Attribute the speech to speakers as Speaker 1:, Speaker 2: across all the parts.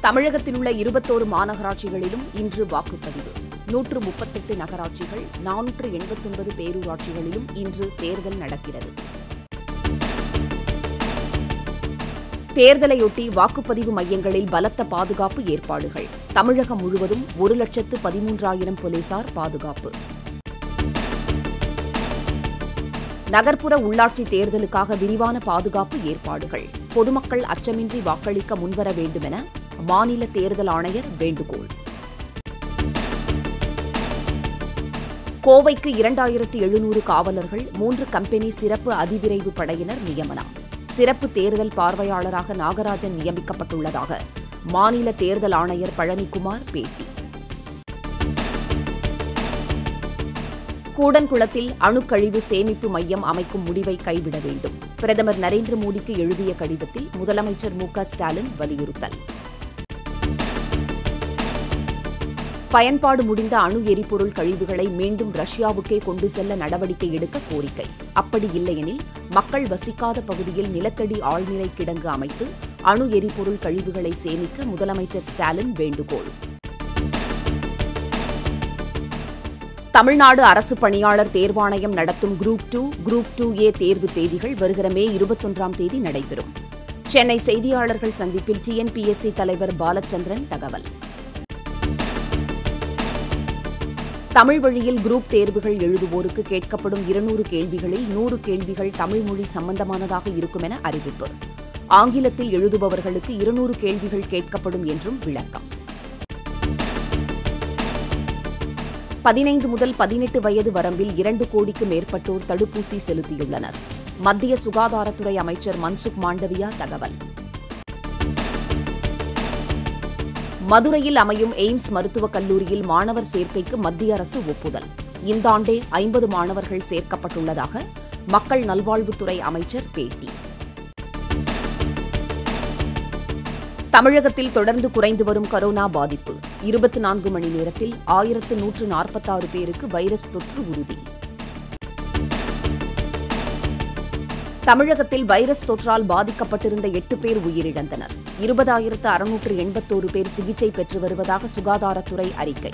Speaker 1: தமிழகத்தில் உள்ள இருபத்தோரு மாநகராட்சிகளிலும் இன்று வாக்குப்பதிவு நூற்று முப்பத்தெட்டு நகராட்சிகள் நானூற்று எண்பத்தொன்பது பேரூராட்சிகளிலும் இன்று தேர்தல் நடக்கிறது தேர்தலையொட்டி வாக்குப்பதிவு மையங்களில் பலத்த பாதுகாப்பு ஏற்பாடுகள் தமிழகம் முழுவதும் ஒரு லட்சத்து பதிமூன்றாயிரம் போலீசார் பாதுகாப்பு நகர்ப்புற உள்ளாட்சி தேர்தலுக்காக விரிவான பாதுகாப்பு ஏற்பாடுகள் பொதுமக்கள் அச்சமின்றி வாக்களிக்க முன்வர வேண்டுமென மாநில தேர்தல் ஆணையர் வேண்டுகோள் கோவைக்கு இரண்டாயிரத்து எழுநூறு காவலர்கள் மூன்று கம்பெனி சிறப்பு அதிவிரைவு படையினர் நியமனம் சிறப்பு தேர்தல் பார்வையாளராக நாகராஜன் நியமிக்கப்பட்டுள்ளதாக மாநில தேர்தல் ஆணையர் பழனிக்குமார் பேட்டி கூடன்குளத்தில் அணுக்கழிவு சேமிப்பு மையம் அமைக்கும் முடிவை கைவிட வேண்டும் பிரதமர் நரேந்திர மோடிக்கு எழுதிய கடிதத்தில் முதலமைச்சர் மு க ஸ்டாலின் வலியுறுத்தல் பயன்பாடு முடிந்த அணு எரிபொருள் கழிவுகளை மீண்டும் ரஷ்யாவுக்கே கொண்டு செல்ல நடவடிக்கை எடுக்க கோரிக்கை அப்படி இல்லையெனில் மக்கள் வசிக்காத பகுதியில் நிலத்தடி ஆழ்நிலை கிடங்கு அமைத்து அணு எரிபொருள் கழிவுகளை சேமிக்க முதலமைச்சர் ஸ்டாலின் வேண்டுகோள் தமிழ்நாடு அரசு பணியாளர் தேர்வாணையம் நடத்தும் group two group two A தேர்வு தேதிகள் வருகிற மே இருபத்தொன்றாம் தேதி நடைபெறும் சென்னை செய்தியாளர்கள் சந்திப்பில் டிஎன்பிஎஸ்சி தலைவர் பாலச்சந்திரன் தகவல் தமிழ் வழியில் குரூப் தேர்வுகள் எழுதுவோருக்கு கேட்கப்படும் இருநூறு கேள்விகளில் நூறு கேள்விகள் தமிழ் மொழி சம்பந்தமானதாக இருக்கும் என அறிவிப்பு ஆங்கிலத்தில் எழுதுபவர்களுக்கு இருநூறு கேள்விகள் கேட்கப்படும் என்றும் விளக்கம் பதினைந்து முதல் பதினெட்டு வயது வரம்பில் இரண்டு கோடிக்கு மேற்பட்டோர் தடுப்பூசி செலுத்தியுள்ளனர் மத்திய சுகாதாரத்துறை அமைச்சர் மன்சுக் மாண்டவியா தகவல் மதுரையில் அமையும் எய்ம்ஸ் மருத்துவக் கல்லூரியில் மாணவர் சேர்க்கைக்கு மத்திய அரசு ஒப்புதல் இந்த ஆண்டே ஐம்பது மாணவர்கள் சேர்க்கப்பட்டுள்ளதாக மக்கள் நல்வாழ்வுத்துறை அமைச்சர் பேட்டி தமிழகத்தில் தொடர்ந்து குறைந்து வரும் கரோனா பாதிப்பு இருபத்தி நான்கு மணி நேரத்தில் ஆயிரத்து நூற்று நாற்பத்தாறு பேருக்கு வைரஸ் தொற்று உறுதி தமிழகத்தில் வைரஸ் தொற்றால் பாதிக்கப்பட்டிருந்த எட்டு பேர் உயிரிழந்தனர் இருபதாயிரத்து அறுநூற்று எண்பத்தோரு பேர் சிகிச்சை பெற்று வருவதாக சுகாதாரத்துறை அறிக்கை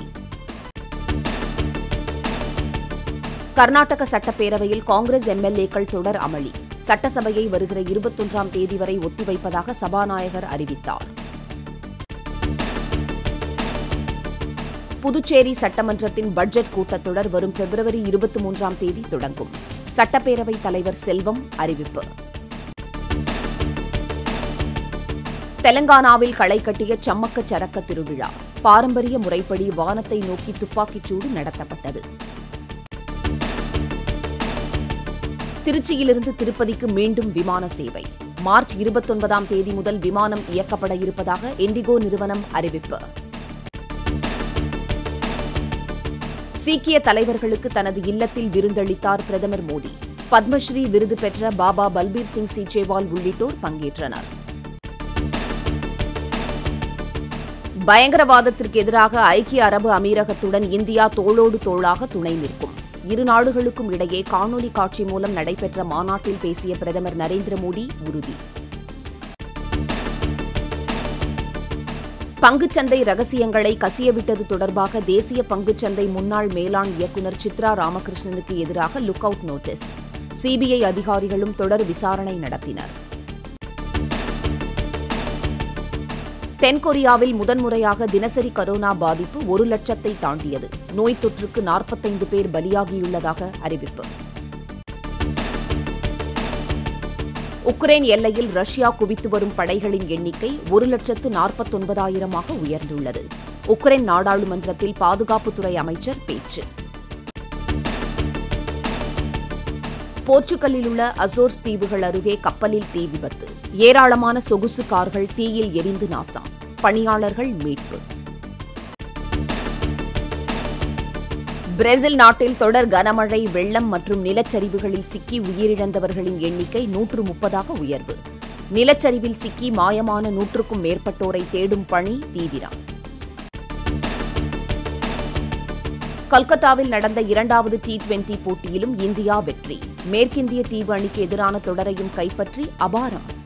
Speaker 1: கர்நாடக சட்டப்பேரவையில் காங்கிரஸ் எம்எல்ஏக்கள் தொடர் அமளி சட்டசபையை வருகிற இருபத்தொன்றாம் தேதி வரை ஒத்திவைப்பதாக சபாநாயகர் அறிவித்தார் புதுச்சேரி சட்டமன்றத்தின் பட்ஜெட் கூட்டத்தொடர் வரும் பிப்ரவரி இருபத்தி மூன்றாம் தேதி தொடங்கும் சட்டப்பேரவைத் தலைவர் செல்வம் அறிவிப்பு தெலங்கானாவில் களை கட்டிய சம்மக்க சரக்க திருவிழா பாரம்பரிய முறைப்படி வானத்தை நோக்கி துப்பாக்கிச் சூடு நடத்தப்பட்டது திருச்சியிலிருந்து திருப்பதிக்கு மீண்டும் விமான சேவை மார்ச் இருபத்தொன்பதாம் தேதி முதல் விமானம் இயக்கப்பட இருப்பதாக இண்டிகோ நிறுவனம் அறிவிப்பு சீக்கிய தலைவர்களுக்கு தனது இல்லத்தில் விருந்தளித்தார் பிரதமர் மோடி பத்மஸ்ரீ விருது பெற்ற பாபா பல்பீர் சிங் சீச்சேவால் உள்ளிட்டோர் பங்கேற்றனர் பயங்கரவாதத்திற்கு எதிராக ஐக்கிய அரபு அமீரகத்துடன் இந்தியா தோளோடு தோளாக துணை நிற்கும் இரு நாடுகளுக்கும் இடையே காணொலி காட்சி மூலம் நடைபெற்ற மாநாட்டில் பேசிய பிரதமர் நரேந்திர மோடி உறுதி பங்குச்சந்தை ரகசியங்களை கசியவிட்டது தொடர்பாக தேசிய பங்குச்சந்தை முன்னாள் மேலாண் இயக்குநர் சித்ரா ராமகிருஷ்ணனுக்கு எதிராக லுக் அவுட் நோட்டீஸ் சிபிஐ அதிகாரிகளும் தொடர் விசாரணை நடத்தினர் தென்கொரியாவில் முதன்முறையாக தினசரி கரோனா பாதிப்பு ஒரு லட்சத்தை தாண்டியது நோய் தொற்றுக்கு நாற்பத்தைந்து பேர் பலியாகியுள்ளதாக அறிவிப்பு உக்ரைன் எல்லையில் ரஷ்யா குவித்து வரும் படைகளின் எண்ணிக்கை ஒரு லட்சத்து நாற்பத்தொன்பதாயிரமாக உயர்ந்துள்ளது உக்ரைன் நாடாளுமன்றத்தில் பாதுகாப்புத்துறை அமைச்சர் பேச்சு போர்ச்சுகலில் உள்ள அசோர்ஸ் தீவுகள் அருகே கப்பலில் தீ விபத்து ஏராளமான சொகுசு கார்கள் தீயில் எரிந்து நாசம் பணியாளர்கள் மீட்பு பிரேசில் நாட்டில் தொடர் கனமழை வெள்ளம் மற்றும் நிலச்சரிவுகளில் சிக்கி உயிரிழந்தவர்களின் எண்ணிக்கை நூற்று முப்பதாக உயர்வு நிலச்சரிவில் சிக்கி மாயமான நூற்றுக்கும் மேற்பட்டோரை தேடும் பணி தீவிரம் கல்கத்தாவில் நடந்த இரண்டாவது டி டுவெண்டி போட்டியிலும் இந்தியா வெற்றி மேற்கிந்திய தீவு அணிக்கு எதிரான தொடரையும் கைப்பற்றி அபாரம்